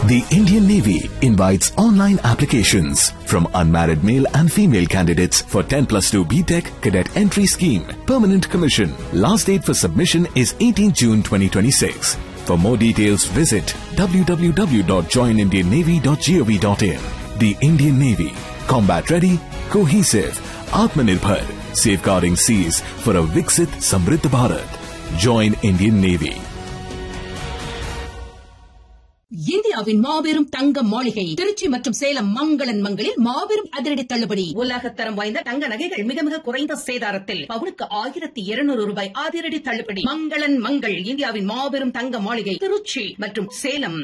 The Indian Navy invites online applications from unmarried male and female candidates for 10 plus 2 BTEC cadet entry scheme. Permanent commission. Last date for submission is 18 June 2026. For more details, visit www.joinindiannavy.gov.in. The Indian Navy. Combat ready, cohesive, Atmanirbhar, safeguarding seas for a Viksit Samriddh Bharat. Join Indian Navy. இந்தியாவின் மாபெரும் தங்க மாளிகை திருச்சி மற்றும் சேலம் மங்களன் மங்களில் மாபெரும் அதிரடி தள்ளுபடி உலகத்தரம் வாய்ந்த தங்க நகைகள் மிக மிக குறைந்த சேதாரத்தில் பவுனுக்கு ஆயிரத்தி இருநூறு ரூபாய் அதிரடி தள்ளுபடி மங்களன் மங்கள் இந்தியாவின் மாபெரும் தங்க மாளிகை திருச்சி மற்றும் சேலம்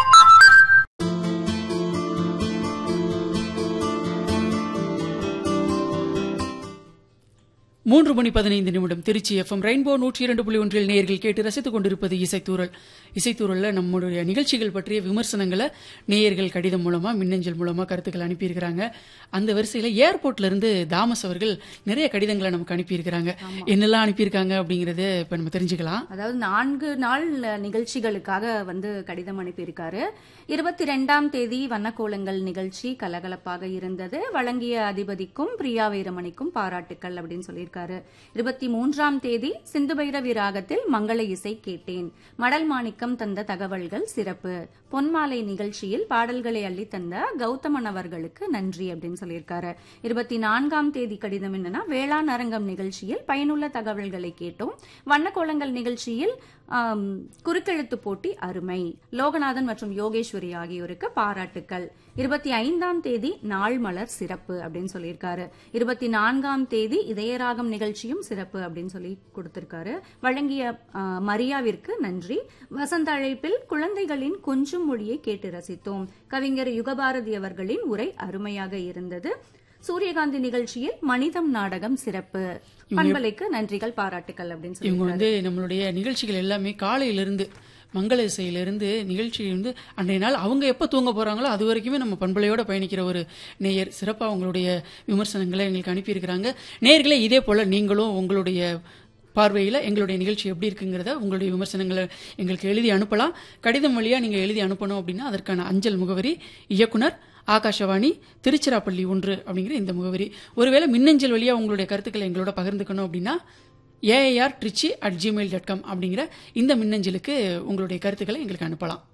மூன்று மணி பதினைந்து நிமிடம் திருச்சி எஃப்எம் ரெயின்போ நூற்றி இரண்டு புள்ளி ஒன்றில் நேயர்கள் கேட்டு ரசித்துக் கொண்டிருப்பது இசைத்தூரல் இசைத்தூரல்ல நம்முடைய நிகழ்ச்சிகள் பற்றிய விமர்சனங்களை நேயர்கள் கடிதம் மூலமா மின்னஞ்சல் மூலமா கருத்துக்கள் அனுப்பியிருக்கிறாங்க அந்த வரிசையில ஏர்போர்ட்ல இருந்து தாமஸ் அவர்கள் நிறைய கடிதங்களை நமக்கு அனுப்பியிருக்கிறாங்க என்னெல்லாம் அனுப்பியிருக்காங்க அப்படிங்கறத இப்ப நம்ம தெரிஞ்சுக்கலாம் அதாவது நான்கு நாள் நிகழ்ச்சிகளுக்காக வந்து கடிதம் அனுப்பியிருக்காரு இருபத்தி ரெண்டாம் தேதி வண்ணக்கோலங்கள் நிகழ்ச்சி கலகலப்பாக இருந்தது வழங்கிய அதிபதிக்கும் பிரியா வீரமணிக்கும் பாராட்டுக்கள் அப்படின்னு சொல்லியிருக்காரு இருபத்தி மூன்றாம் தேதி சிந்து பைரவி ராகத்தில் மங்கள இசை கேட்டேன் மடல் மாணிக்கம் தந்த தகவல்கள் சிறப்பு பொன்மாலை நிகழ்ச்சியில் பாடல்களை அள்ளி தந்த கௌதமன் அவர்களுக்கு நன்றி அப்படின்னு சொல்லியிருக்காரு இருபத்தி நான்காம் தேதி கடிதம் என்னன்னா வேளாண் அரங்கம் நிகழ்ச்சியில் பயனுள்ள தகவல்களை கேட்டோம் வண்ணக்கோலங்கள் நிகழ்ச்சியில் ஆம், குறுக்கெழுத்து போட்டி அருமை லோகநாதன் மற்றும் யோகேஸ்வரி ஆகியோருக்கு பாராட்டுக்கள் இருபத்தி ஐந்தாம் தேதி நாள் மலர் சிறப்பு அப்படின்னு சொல்லியிருக்காரு இருபத்தி நான்காம் தேதி இதயராகம் நிகழ்ச்சியும் சிறப்பு அப்படின்னு சொல்லி கொடுத்திருக்காரு வழங்கிய ஆ, மரியாவிற்கு நன்றி வசந்த அழைப்பில் குழந்தைகளின் கொஞ்சம் மொழியை கேட்டு ரசித்தோம் கவிஞர் யுகபாரதி அவர்களின் உரை அருமையாக இருந்தது சூரியகாந்தி நிகழ்ச்சியில் மனிதம் நாடகம் சிறப்பு பண்பலைக்கு நன்றிகள் பாராட்டுக்கள் அப்படின்னு சொல்லி இவங்க வந்து நம்மளுடைய நிகழ்ச்சிகள் எல்லாமே காலையிலிருந்து மங்கள இசையிலிருந்து நிகழ்ச்சி வந்து அன்றைய நாள் அவங்க எப்போ தூங்க போறாங்களோ அது வரைக்குமே நம்ம பண்பலையோட பயணிக்கிற ஒரு நேயர் சிறப்பாக அவங்களுடைய விமர்சனங்களை எங்களுக்கு அனுப்பியிருக்கிறாங்க நேயர்களே இதே போல நீங்களும் உங்களுடைய பார்வையில் எங்களுடைய நிகழ்ச்சி எப்படி இருக்குங்கிறத உங்களுடைய விமர்சனங்களை எங்களுக்கு எழுதி அனுப்பலாம் கடிதம் வழியாக நீங்கள் எழுதி அனுப்பணும் அப்படின்னா அதற்கான அஞ்சல் முகவரி இயக்குனர் ஆகாஷவாணி திருச்சிராப்பள்ளி ஒன்று அப்படிங்கிற இந்த முகவரி ஒருவேளை மின்னஞ்சல் வழியாக உங்களுடைய கருத்துக்களை எங்களோட பகிர்ந்துக்கணும் அப்படின்னா AIR Trichy at Gmail dot com அப்படிங்கிற இந்த மின்னஞ்சலுக்கு உங்களுடைய கருத்துக்களை எங்களுக்கு அனுப்பலாம்